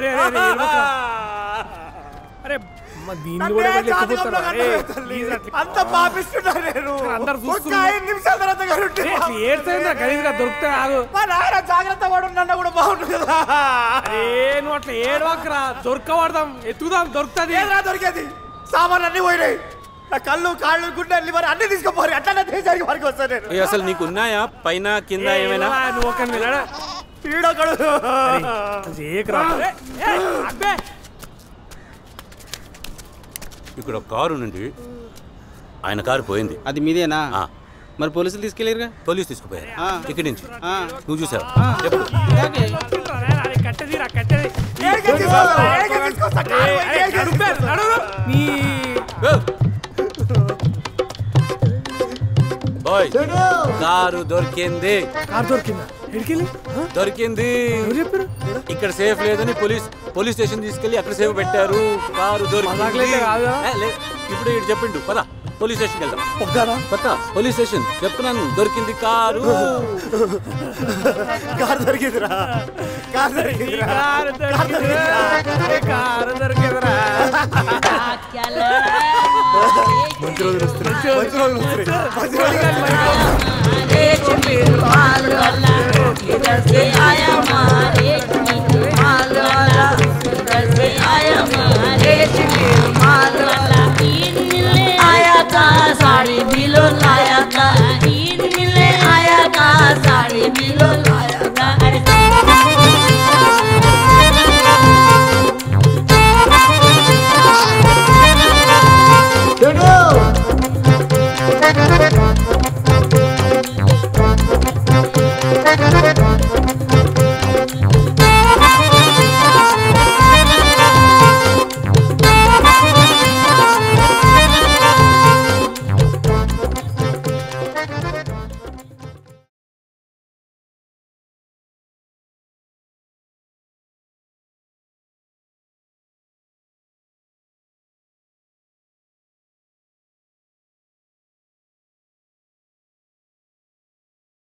అరే అరే అరే ఏడవకురా. అరే అమ్మ, దీన్ని కూడా వీళ్ళు ఎత్తుకుపోతారా? అరే, please రా. అంత పాపిస్తున్నా నేను అందరు ఒక్క చూస్తున్నారు. ఐదు నిమిషాల తర్వాత కరెంట్ అరే, ఇట్లా ఏడ్చేంద్రా గలీజ్గా దొరికితే ఆగు మా నాయన జాగ్రత్త కూడా నన్ను కూడా బాగుంటుంది కదా అరే నువ్వు అట్లా ఏడవకరా దొరకబడదాం ఎత్తుకుదాం దొరుకుతుంది ఏదిరా దొరికేది సామాన్లు అన్ని పోయినాయి నా కళ్ళు కాళ్ళు గుండె లివర్ అన్ని తీసుకుపోరు అట్లా దేశానికి వరకు వస్తాను నేను ఏ, అసలు నీకు ఉన్నాయా పైన కింద ఏమైనా నువ్వు ఒక నిలడ ఈడొకడు చేయకరా ఏ, ఏ, అబ్బే ఇక్కడ ఒక కారు నుండి ఆయన కారు పోయింది అది మీదేనా ఆ, మరి పోలీసులు తీసుకెళ్ళారుగా పోలీస్ తీసుకుపోయారు ఆ. ఇక్కడి నుంచి ఆ. నువ్వు చూసావు ఎప్పుడు కట్టదిరా కట్టది ఏడికి తీసుకొస్తా, ఏడికి తీసుకొస్తా, ఏ, కారు అరే, ఏడికి నడుపే, తీసుకొస్తా. నడు. నీ ఏ! బాయ్ కారు దొరికింది కార్ దొరికిందా ఎడికెళ్ళి దొరికింది ఎవరు చెప్పారు ఇక్కడ సేఫ్ లేదని పోలీస్ పోలీస్ స్టేషన్ తీసుకెళ్లి అక్కడ సేఫ్ పెట్టారు కారు దొరికింది మజాకులైతే కాదుగా? ఏ, లే, ఇప్పుడు ఇటు చెప్పిండు పద పోలీస్ స్టేషన్కి వెళ్దాం వద్దానా? పద పోలీస్ స్టేషన్ చెప్తున్నాను దొరికింది కారు కారు దొరికిందిరా కారు దొరికిందిరా కారు దొరికిందిరా ఏ, కారు దొరికిందిరా మంచి రోజులు వస్తున్నాయి మంచి రోజులు వస్తున్నాయి మంచి రోజులు आया था साड़ी बिलो लाया था ईद मिले आया था साड़ी बिलो